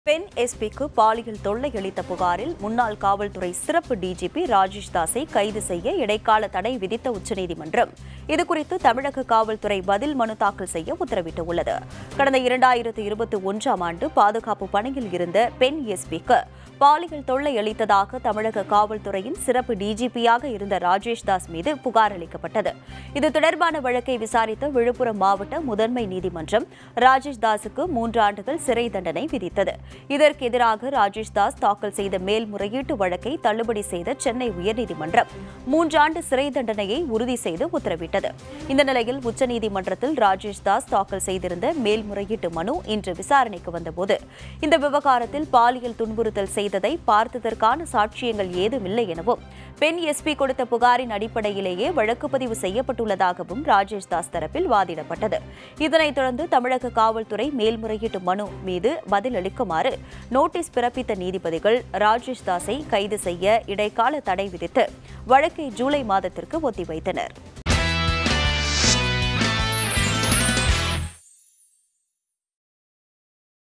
பெண் எஸ்பிக்கு பாலியல் தொல்லை அளித்த புகாரில் முன்னாள் காவல்துறை சிறப்பு டிஜிபி ராஜேஷ் தாஸை கைது செய்ய இடைக்கால தடை விதித்த உச்சநீதிமன்றம் இதுகுறித்து தமிழக காவல்துறை பதில் மனு தாக்கல் செய்ய உத்தரவிட்டுள்ளது கடந்த இரண்டாயிரத்து இருபத்தி ஒன்றாம் ஆண்டு பாதுகாப்பு பணியில் இருந்த பெண் எஸ்பிக்கு பாலியல் தொல்லை அளித்ததாக தமிழக காவல்துறையின் சிறப்பு டிஜிபியாக இருந்த ராஜேஷ் தாஸ் மீது புகார் அளிக்கப்பட்டது இது தொடர்பான வழக்கை விசாரித்த விழுப்புரம் மாவட்ட முதன்மை நீதிமன்றம் ராஜேஷ் தாஸுக்கு மூன்று ஆண்டுகள் சிறை தண்டனை விதித்தது இதற்கு எதிராக ராஜேஷ் தாஸ் தாக்கல் செய்த மேல்முறையீட்டு வழக்கை தள்ளுபடி செய்த சென்னை உயர்நீதிமன்றம் மூன்றாண்டு சிறை தண்டனையை உறுதி செய்து உத்தரவிட்டது இந்த நிலையில் உச்சநீதிமன்றத்தில் ராஜேஷ் தாஸ் தாக்கல் செய்திருந்த மேல்முறையீட்டு மனு இன்று விசாரணைக்கு வந்தபோது இந்த விவகாரத்தில் பாலியல் துன்புறுத்தல் செய்ததை பார்த்ததற்கான சாட்சியங்கள் ஏதுமில்லை எனவும் பெண் எஸ்பி கொடுத்த புகாரின் அடிப்படையிலேயே வழக்கு பதிவு செய்யப்பட்டுள்ளதாகவும் ராஜேஷ் தாஸ் தரப்பில் வாதிடப்பட்டது இதனைத் தொடர்ந்து தமிழக காவல்துறை மேல்முறையீட்டு மனு மீது பதிலளிக்குமாறு நோட்டீஸ் பிறப்பித்த நீதிபதிகள் ராஜேஷ் தாஸை கைது செய்ய இடைக்கால தடை விதித்து வழக்கை ஜூலை மாதத்திற்கு ஒத்திவைத்தனர்